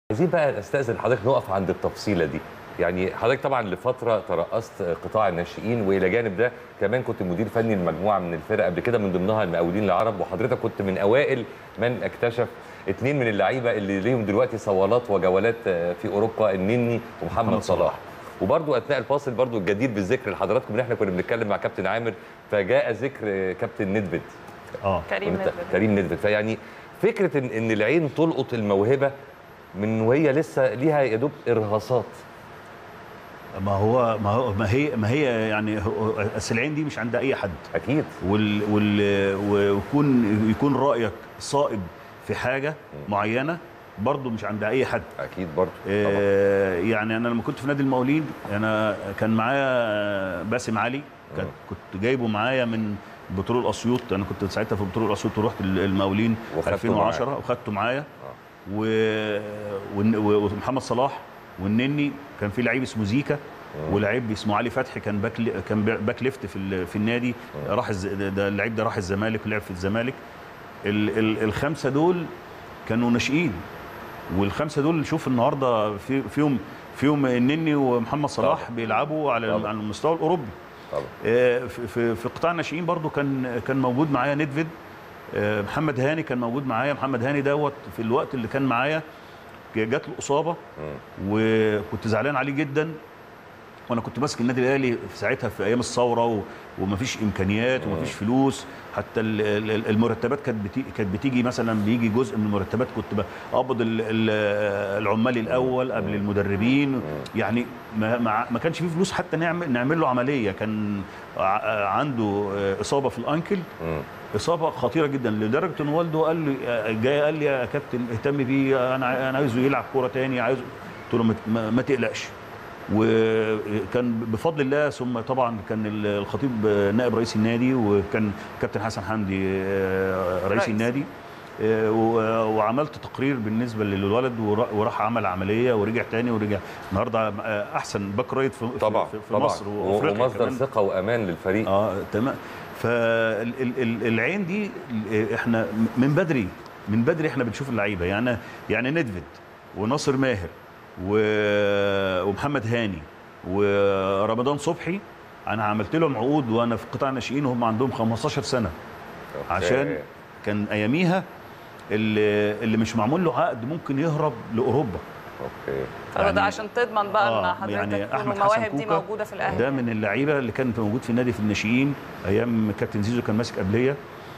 عايزين بقى نستأذن حضرتك نقف عند التفصيلة دي يعني حضرتك طبعا لفترة ترأست قطاع الناشئين وإلى جانب ده كمان كنت مدير فني لمجموعة من الفرق قبل كده من ضمنها المقاولين العرب وحضرتك كنت من أوائل من اكتشف اثنين من اللعيبة اللي ليهم دلوقتي صوالات وجولات في أوروبا النني ومحمد محمد صلاح صلاح. وبرضو اثناء الفاصل برضو الجدير بالذكر لحضراتكم ان احنا كنا بنتكلم مع كابتن عامر فجاء ذكر كابتن ندفد اه كريم وانت- ندفد. كريم ندفد فيعني فكره ان ان العين تلقط الموهبه من وهي لسه ليها يا دوب ارهاصات ما هو ما هو ما هي ما هي يعني هو- أصل العين دي مش عند اي حد اكيد وال وال ويكون يكون رايك صائب في حاجه معينه برضه مش عند اي حد اكيد برضو طبعا آه، يعني انا لما كنت في نادي المقاولين انا كان معايا باسم علي كان كنت جايبه معايا من بترول اسيوط انا كنت ساعتها في بترول اسيوط ورحت المقاولين وخدته 2010 وخدته معايا و... ون- ومحمد صلاح والنني كان في لعيب اسمه زيكا ولعيب اسمه علي فتحي كان باك لي- كان باك ليفت في ال- في النادي راح الز... ده ده اللعيب ده راح الزمالك ولعب في الزمالك ال... ال... الخمسه دول كانوا ناشئين والخمسه دول شوف النهارده في فيهم فيهم النني ومحمد صلاح طبعا. بيلعبوا على طبعا. على المستوى الاوروبي طبعا آه، في في في قطاع الناشئين برضو كان كان موجود معايا ندفيد آه، محمد هاني كان موجود معايا محمد هاني دوت في الوقت اللي كان معايا جات له اصابه وكنت زعلان عليه جدا وانا كنت ماسك النادي الاهلي في ساعتها في ايام الثوره و... ومفيش امكانيات ومفيش فلوس حتى ال- ال- المرتبات كانت بتيجي كانت بتيجي مثلا بيجي جزء من المرتبات كنت بقبض ال- ال- العمال الاول قبل المدربين يعني ما, ما, ما كانش فيه فلوس حتى نعمل نعمل له عمليه كان ع- عنده اصابه في الانكل مم. اصابه خطيره جدا لدرجه ان والده قال لي جاي قال لي يا كابتن اهتم بيه انا انا عايزه يلعب كوره تاني عايزه قلت له ما- ما, ما تقلقش وكان بفضل الله ثم طبعا كان الخطيب نائب رئيس النادي وكان كابتن حسن حمدي آه، رئيس رئيس. النادي آه، و- وعملت تقرير بالنسبه للولد ور- وراح عمل عمليه ورجع تاني ورجع النهارده آه، احسن باك رايت في في- طبعا في, في طبعا مصر و- وافريقيا ومصدر كمان. ثقه وامان للفريق اه تمام فالعين دي ال- احنا من بدري من بدري احنا بنشوف اللعيبه يعني يعني ندفد وناصر ماهر و- ومحمد هاني ورمضان صبحي انا عملت لهم عقود وانا في قطاع الناشئين وهم عندهم 15 سنه أوكي. عشان كان اياميها اللي, اللي مش معمول له عقد ممكن يهرب لاوروبا اوكي طب ده يعني- عشان تضمن بقى آه، ان حضرتك يعني تكون أحمد حسن المواهب دي كوكا موجوده في الاهلي ده من اللعيبه اللي كان موجود في النادي في الناشئين ايام كابتن زيزو كان ماسك قبليه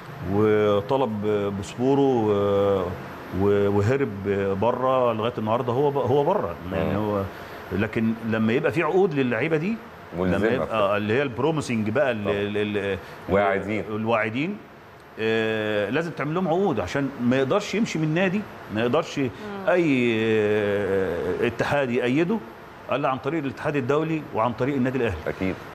وطلب باسبوره و- و- وهرب بره لغايه النهارده هو هو بره يعني مم. هو لكن لما يبقى في عقود للعيبه دي لما ملزمة يبقى اللي هي البروميسنج بقى ال- طبعا. ال- ال- واعدين. الواعدين آه، لازم تعمل لهم عقود عشان ما يقدرش يمشي من النادي ما يقدرش اي آه، اتحاد يأيده الا عن طريق الاتحاد الدولي وعن طريق النادي الاهلي اكيد